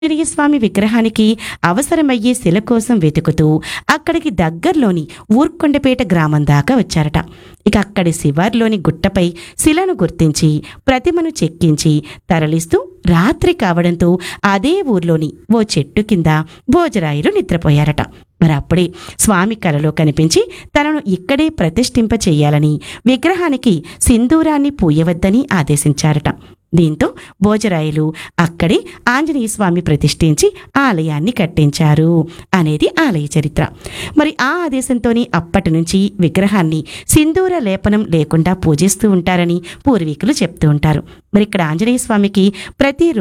ఆంజనేయ స్వామి విగ్రహానికి అవసరమయ్యే శిల కోసం వెతుకుతూ అక్కడికి దగ్గరలోని ఊర్కొండపేట గ్రామం దాకా వచ్చారట ఇక అక్కడి శివార్లోని గుట్టపై శిలను గుర్తించి ప్రతిమను చెక్కించి తరలిస్తూ రాత్రి కావడంతో అదే ఊర్లోని ఓ చెట్టు కింద భోజరాయులు నిద్రపోయారట మరి అప్పుడే స్వామి కలలో కనిపించి తనను ఇక్కడే ప్రతిష్ఠింప చెయ్యాలని విగ్రహానికి సింధూరాన్ని పూయవద్దని ఆదేశించారట దీంతో భోజరాయులు అక్కడే ఆంజనేయ స్వామి ప్రతిష్ఠించి ఆలయాన్ని కట్టించారు అనేది ఆలయ చరిత్ర మరి ఆ ఆదేశంతోనే అప్పటి నుంచి విగ్రహాన్ని సింధూర లేపనం లేకుండా పూజిస్తూ ఉంటారని పూర్వీకులు చెప్తూ ఉంటారు మరి ఇక్కడ ఆంజనేయ స్వామికి ప్రతి